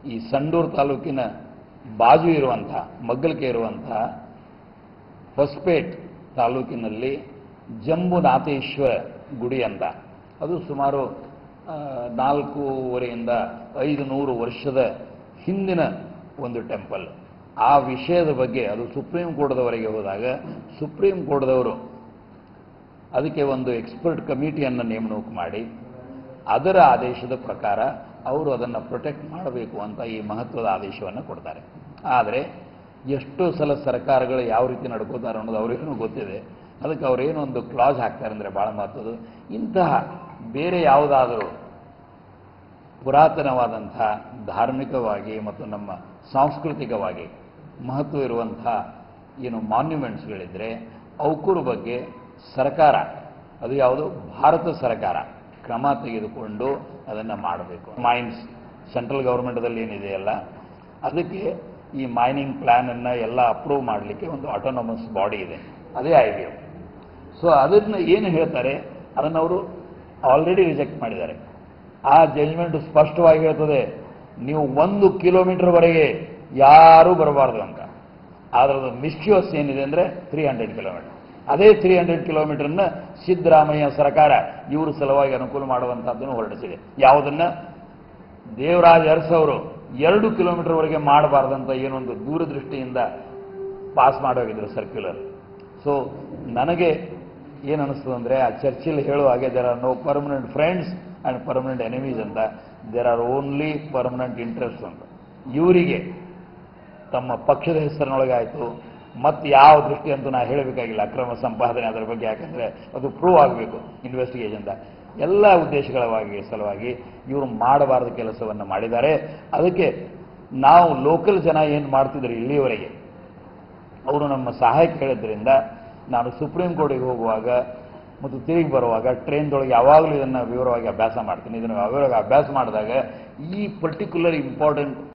ಈ ಸಂಡೂರು ತಾಲೂಕಿನ ಬಾಜು ಇರುವಂಥ ಮಗ್ಗಲಿಕೆ ಇರುವಂಥ ಹೊಸಪೇಟ್ ತಾಲೂಕಿನಲ್ಲಿ ಜಂಬುನಾಥೇಶ್ವರ ಗುಡಿ ಅಂತ ಅದು ಸುಮಾರು ಆ, ನಾಲ್ಕೂವರೆಯಿಂದ ಐದು ನೂರು ವರ್ಷದ ಹಿಂದಿನ ಒಂದು ಟೆಂಪಲ್ ಆ ವಿಷಯದ ಬಗ್ಗೆ ಅದು ಸುಪ್ರೀಂ ಕೋರ್ಟ್ದವರೆಗೆ ಹೋದಾಗ ಸುಪ್ರೀಂ ಕೋರ್ಟ್ದವರು ಅದಕ್ಕೆ ಒಂದು ಎಕ್ಸ್ಪರ್ಟ್ ಕಮಿಟಿಯನ್ನು ನೇಮಕ ಮಾಡಿ ಅದರ ಆದೇಶದ ಪ್ರಕಾರ ಅವರು ಅದನ್ನು ಪ್ರೊಟೆಕ್ಟ್ ಮಾಡಬೇಕು ಅಂತ ಈ ಮಹತ್ವದ ಆದೇಶವನ್ನು ಕೊಡ್ತಾರೆ ಆದರೆ ಎಷ್ಟೋ ಸಲ ಸರ್ಕಾರಗಳು ಯಾವ ರೀತಿ ನಡ್ಕೋತಾರೆ ಅನ್ನೋದು ಅವ್ರಿಗೂ ಗೊತ್ತಿದೆ ಅದಕ್ಕೆ ಅವರೇನು ಒಂದು ಕ್ಲಾಸ್ ಹಾಕ್ತಾರೆ ಅಂದರೆ ಭಾಳ ಮಹತ್ವದ್ದು ಇಂತಹ ಬೇರೆ ಯಾವುದಾದರೂ ಪುರಾತನವಾದಂಥ ಧಾರ್ಮಿಕವಾಗಿ ಮತ್ತು ನಮ್ಮ ಸಾಂಸ್ಕೃತಿಕವಾಗಿ ಮಹತ್ವ ಇರುವಂಥ ಏನು ಮಾನ್ಯುಮೆಂಟ್ಸ್ಗಳಿದ್ದರೆ ಅವಕೂರ ಬಗ್ಗೆ ಸರ್ಕಾರ ಅದು ಯಾವುದು ಭಾರತ ಸರ್ಕಾರ ಕ್ರಮ ತೆಗೆದುಕೊಂಡು ಅದನ್ನು ಮಾಡಬೇಕು ಮೈನ್ಸ್ ಸೆಂಟ್ರಲ್ ಗೌರ್ಮೆಂಟದಲ್ಲಿ ಏನಿದೆಯಲ್ಲ ಅದಕ್ಕೆ ಈ ಮೈನಿಂಗ್ ಪ್ಲ್ಯಾನನ್ನು ಎಲ್ಲ ಅಪ್ರೂವ್ ಮಾಡಲಿಕ್ಕೆ ಒಂದು ಆಟೋನಮಸ್ ಬಾಡಿ ಇದೆ ಅದೇ ಐ ಬಿ ಎಮ್ ಸೊ ಅದನ್ನು ಏನು ಹೇಳ್ತಾರೆ ಅದನ್ನು ಅವರು ಆಲ್ರೆಡಿ ರಿಜೆಕ್ಟ್ ಮಾಡಿದ್ದಾರೆ ಆ ಜಜ್ಮೆಂಟ್ ಸ್ಪಷ್ಟವಾಗಿ ಹೇಳ್ತದೆ ನೀವು ಒಂದು ಕಿಲೋಮೀಟರ್ವರೆಗೆ ಯಾರೂ ಬರಬಾರ್ದು ಅಂತ ಅದರದ್ದು ಮಿಸ್ಚ್ಯೂಸ್ ಏನಿದೆ ಅಂದರೆ ತ್ರೀ ಹಂಡ್ರೆಡ್ ಕಿಲೋಮೀಟರ್ ಅದೇ ತ್ರೀ ಹಂಡ್ರೆಡ್ ಕಿಲೋಮೀಟರ್ನ ಸಿದ್ದರಾಮಯ್ಯ ಸರ್ಕಾರ ಇವರು ಸಲುವಾಗಿ ಅನುಕೂಲ ಮಾಡುವಂಥದ್ದನ್ನು ಹೊರಡಿಸಿದೆ ಯಾವುದನ್ನ ದೇವರಾಜ್ ಅರಸ್ ಅವರು ಎರಡು ಕಿಲೋಮೀಟರ್ವರೆಗೆ ಮಾಡಬಾರ್ದಂತ ಏನೊಂದು ದೂರದೃಷ್ಟಿಯಿಂದ ಪಾಸ್ ಮಾಡೋಗಿದ್ರು ಸರ್ಕ್ಯುಲರ್ ಸೊ ನನಗೆ ಏನು ಅನಿಸ್ತದೆ ಅಂದರೆ ಆ ಚರ್ಚಿಲ್ ಹೇಳುವ ಹಾಗೆ there are no permanent friends and permanent enemies ಅಂತ there are only permanent interest ಅಂತ ಇವರಿಗೆ ತಮ್ಮ ಪಕ್ಷದ ಹೆಸರಿನೊಳಗೆ ಆಯಿತು ಮತ್ತು ಯಾವ ದೃಷ್ಟಿ ಅಂತೂ ನಾ ಹೇಳಬೇಕಾಗಿಲ್ಲ ಅಕ್ರಮ ಸಂಪಾದನೆ ಅದರ ಬಗ್ಗೆ ಯಾಕಂದರೆ ಅದು ಪ್ರೂವ್ ಆಗಬೇಕು ಇನ್ವೆಸ್ಟಿಗೇಷನ್ದ ಎಲ್ಲ ಉದ್ದೇಶಗಳವಾಗಿ ಸಲುವಾಗಿ ಇವರು ಮಾಡಬಾರ್ದ ಕೆಲಸವನ್ನು ಮಾಡಿದ್ದಾರೆ ಅದಕ್ಕೆ ನಾವು ಲೋಕಲ್ ಜನ ಏನು ಮಾಡ್ತಿದ್ರು ಇಲ್ಲಿಯವರೆಗೆ ಅವರು ನಮ್ಮ ಸಹಾಯಕ್ಕೆ ಹೇಳಿದ್ರಿಂದ ನಾನು ಸುಪ್ರೀಂ ಕೋರ್ಟಿಗೆ ಹೋಗುವಾಗ ಮತ್ತು ತಿರುಗಿ ಬರುವಾಗ ಟ್ರೈನ್ದೊಳಗೆ ಯಾವಾಗಲೂ ಇದನ್ನು ವಿವರವಾಗಿ ಅಭ್ಯಾಸ ಮಾಡ್ತೀನಿ ಇದನ್ನು ವಿವರವಾಗಿ ಅಭ್ಯಾಸ ಮಾಡಿದಾಗ ಈ ಪರ್ಟಿಕ್ಯುಲರ್ ಇಂಪಾರ್ಟೆಂಟ್